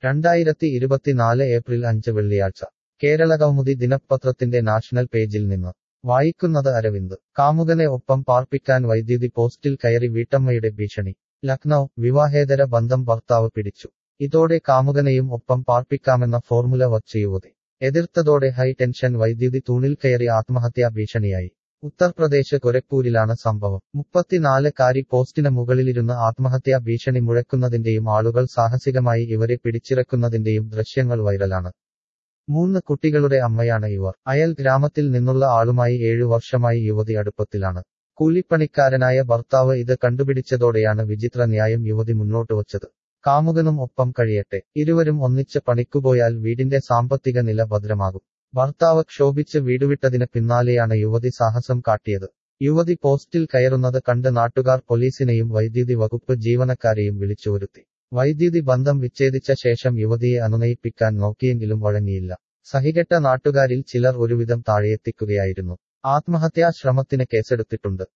രണ്ടായിരത്തി ഇരുപത്തിനാല് ഏപ്രിൽ അഞ്ച് വെള്ളിയാഴ്ച കേരളകൗമുദി ദിനപത്രത്തിന്റെ നാഷണൽ പേജിൽ നിന്ന് വായിക്കുന്നത് അരവിന്ദ് കാമുകനെ ഒപ്പം പാർപ്പിക്കാൻ വൈദ്യുതി പോസ്റ്റിൽ കയറി വീട്ടമ്മയുടെ ഭീഷണി ലക്നൌ വിവാഹേതര ബന്ധം ഭർത്താവ് പിടിച്ചു ഇതോടെ കാമുകനെയും ഒപ്പം പാർപ്പിക്കാമെന്ന ഫോർമുല വച്ച് യുവതി എതിർത്തതോടെ ഹൈ ടെൻഷൻ വൈദ്യുതി തൂണിൽ കയറി ആത്മഹത്യാ ഭീഷണിയായി ഉത്തർപ്രദേശ് ഗൊരഖ്പൂരിലാണ് സംഭവം മുപ്പത്തിനാല് കാരി പോസ്റ്റിന് മുകളിലിരുന്ന് ആത്മഹത്യാ ഭീഷണി മുഴക്കുന്നതിന്റെയും ആളുകൾ സാഹസികമായി ഇവരെ പിടിച്ചിറക്കുന്നതിന്റെയും ദൃശ്യങ്ങൾ വൈറലാണ് മൂന്ന് കുട്ടികളുടെ അമ്മയാണ് ഇവർ അയൽ ഗ്രാമത്തിൽ നിന്നുള്ള ആളുമായി ഏഴു വർഷമായി യുവതി അടുപ്പത്തിലാണ് കൂലിപ്പണിക്കാരനായ ഭർത്താവ് ഇത് കണ്ടുപിടിച്ചതോടെയാണ് വിചിത്ര ന്യായം യുവതി മുന്നോട്ട് വച്ചത് കാമുകനും ഒപ്പം കഴിയട്ടെ ഇരുവരും ഒന്നിച്ച് പണിക്കുപോയാൽ വീടിന്റെ സാമ്പത്തിക നില ഭദ്രമാകും ഭർത്താവ് ക്ഷോഭിച്ച് വീടുവിട്ടതിന് പിന്നാലെയാണ് യുവതി സാഹസം കാട്ടിയത് യുവതി പോസ്റ്റിൽ കയറുന്നത് കണ്ട് നാട്ടുകാർ പോലീസിനെയും വൈദ്യുതി വകുപ്പ് ജീവനക്കാരെയും വിളിച്ചുവരുത്തി വൈദ്യുതി ബന്ധം വിച്ഛേദിച്ച ശേഷം യുവതിയെ അനുനയിപ്പിക്കാൻ നോക്കിയെങ്കിലും വഴങ്ങിയില്ല സഹികെട്ട നാട്ടുകാരിൽ ചിലർ ഒരുവിധം താഴെയെത്തിക്കുകയായിരുന്നു ആത്മഹത്യാ ശ്രമത്തിന് കേസെടുത്തിട്ടുണ്ട്